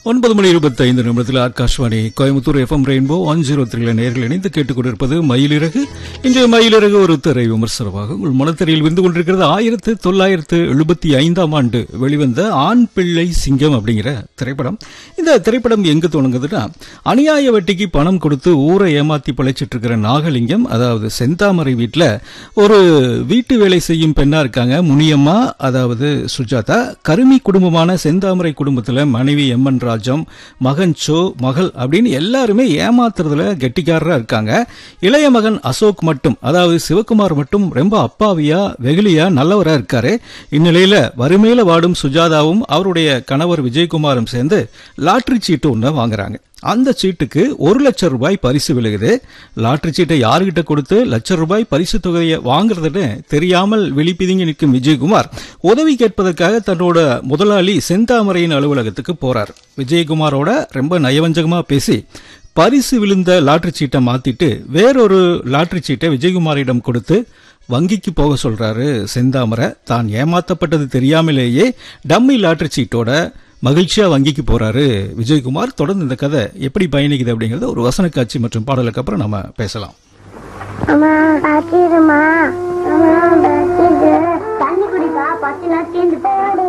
ஒன்பது மணி இருபத்தி ஐந்து நிமிடத்தில் Akashvani Coimbatore FM rainbow one zero த்ரீல நேர்கள் இணைந்து கேட்டுக் கொண்டிருப்பது மயிலிறகு இன்றைய மயிலிறகு ஒரு திரை விமர்சனமாக உங்கள் மனத்திரையில் விந்து கொண்டிருக்கிறது ஆயிரத்து தொள்ளாயிரத்து எழுபத்தி ஐந்தாம் ஆண்டு வெளிவந்த ஆண் பிள்ளை சிங்கம் அப்படிங்கிற திரைப்படம் இந்த திரைப்படம் எங்கு தொடங்குதுன்னா அநியாய வட்டிக்கு பணம் கொடுத்து ஊரை ஏமாத்தி பழைச்சிட்டு இருக்கிற நாகலிங்கம் அதாவது செந்தாமரை வீட்டில் ஒரு வீட்டு வேலை செய்யும் பெண்ணா இருக்காங்க முனியம்மா அதாவது சுஜாதா கருமி குடும்பமான செந்தாமரை குடும்பத்துல மனைவி எம்என் ராஜம் மகன் சோ மகள் அப்படின்னு எல்லாருமே ஏமாத்துறதுல கெட்டிக்காரரா இருக்காங்க இளைய மகன் அசோக் மட்டும் அதாவது சிவகுமார் மட்டும் ரொம்ப அப்பாவியா வெகுளியா நல்லவரா இருக்காரு இந்நிலையில வறுமையில வாடும் சுஜாதாவும் அவருடைய கணவர் விஜயகுமாரும் சேர்ந்து லாட்டரி சீட்டு ஒன்று வாங்குறாங்க அந்த சீட்டுக்கு ஒரு லட்சம் ரூபாய் பரிசு விழுகுது லாட்டரி சீட்டை யாருகிட்ட கொடுத்து லட்சம் ரூபாய் பரிசு தொகையை வாங்குறதுன்னு தெரியாமல் விழிப்பிதுங்கி நிற்கும் விஜயகுமார் உதவி கேட்பதற்காக தன்னோட முதலாளி செந்தாமரையின் அலுவலகத்துக்கு போறார் விஜயகுமாரோட ரொம்ப நயவஞ்சகமா பேசி பரிசு விழுந்த லாட்டரி சீட்டை மாத்திட்டு வேறொரு லாட்டரி சீட்டை விஜயகுமாரிடம் கொடுத்து வங்கிக்கு போக சொல்றாரு செந்தாமரை தான் ஏமாத்தப்பட்டது தெரியாமலேயே டம்மி லாட்டரி சீட்டோட மகிழ்ச்சியா வங்கிக்கு போறாரு விஜயகுமார் தொடர்ந்து இந்த கதை எப்படி பயணிக்குது அப்படிங்கறத ஒரு வசன காட்சி மற்றும் பாடலுக்கு அப்புறம் நம்ம பேசலாம் அம்மா காய்ச்சிருமா அம்மா காய்ச்சிது தண்ணி குடிப்பா பத்து நாள் தீர்ந்து போடு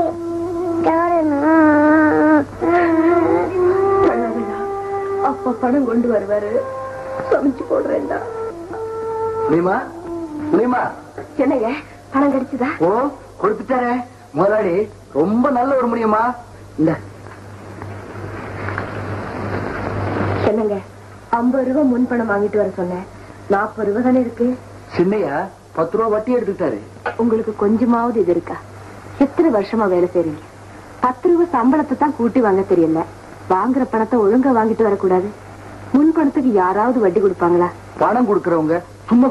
அப்பா பணம் கொண்டு வருவாரு சமைச்சு போடுறேன்டா முடியுமா முடியுமா என்னங்க பணம் கிடைச்சதா ஓ கொடுத்துட்டாரே முதலாளி ரொம்ப நல்ல ஒரு முடியுமா இந்த என்னங்க ஐம்பது ரூபாய் முன் பணம் வாங்கிட்டு வர சொன்னேன் நாற்பது ரூபாய் தானே இருக்கு சின்னையா பத்து ரூபா வட்டி எடுத்துக்கிட்டாரு உங்களுக்கு கொஞ்சமாவது இது இருக்கா எத்தனை வருஷமா வேலை செய்றீங்க பத்து ரூபாய் சம்பளத்தை தான் கூட்டி வாங்க தெரியல வாங்குற பணத்தை ஒழுங்கா வாங்கிட்டு வரக்கூடாது முன் பணத்துக்கு யாராவது வட்டி கொடுப்பாங்களா பணம் கொடுக்கறவங்க சும்மா